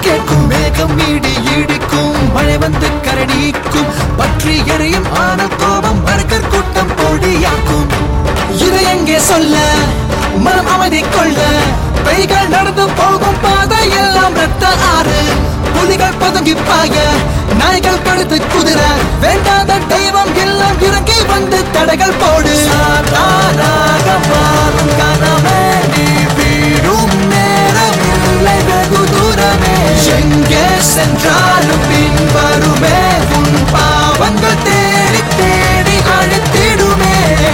கேட்கும் மேகம் இடி இடிக்கும் மழை வந்து கரடிக்கும் பற்றி எரியும் ஆனல் கோபம் பர்கர் கூட்டம் பொடியாக்கும் இதை எங்கே சொல்ல மனம் அமைதி கொள்ள கைகள் நடந்து போகும் பாதை எல்லாம் ரத்த ஆறு புலிகள் பதுங்கி பாய நாய்கள் கழுத்து குதிர வேண்டாத தெய்வம் எல்லாம் இறங்கி வந்து தடைகள் போடு சாதாரண மாறும் கனவே நீ வீடும் நேரம் இல்லை வெகு தூரமே எங்கே சென்றாலும் பின் வருமே உன் பாவங்கள் தேடி தேடி அழுத்திடுமே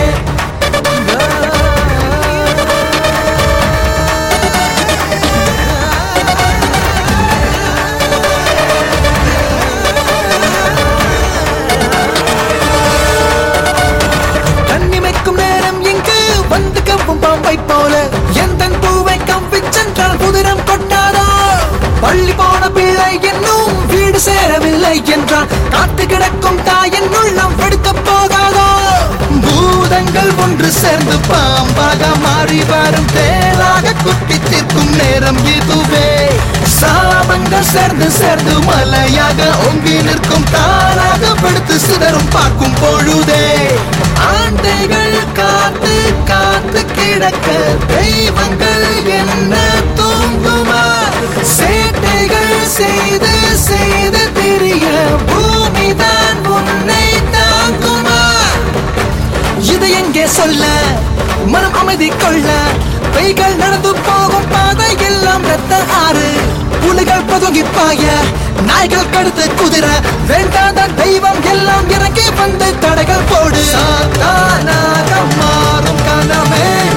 கண்ணிமைக்கும் நேரம் இங்கு வந்து கவ்வும் பாம்பை போல எந்த பூவை கவ்வி சென்றால் குதிரம் கொட்டாரோ பள்ளி போன பிள்ளை என்னும் வீடு சேரவில்லை என்றால் காத்து கிடக்கும் தாயின் உள்ளம் வெடிக்க போகாதோ பூதங்கள் ஒன்று சேர்ந்து பாம்பாக மாறி வரும் தேலாக குட்டி தீர்க்கும் நேரம் இதுவே சாபங்கள் சேர்ந்து சேர்ந்து மலையாக ஓங்கி நிற்கும் தானாக படுத்து சிதறும் பார்க்கும் பொழுதே ஆண்டைகள் காத்து காத்து கிடக்க தெய்வங்கள் என்ன தூங்குமா சேட்டைகள் செய்து செய்து தெரிய பூமிதான் உன்னை தாங்குமா இது எங்கே சொல்ல மனம் அமைதி கொள்ள கைகள் நடந்து போகும் பாதை எல்லாம் ரத்த ஆறு புலிகள் பதுங்கி பாய நாய்கள் கடுத்து குதிர வேண்டாத தெய்வம் எல்லாம் இறங்கி வந்து தடைகள் போடு சாத்தானாக மாறும் கனவே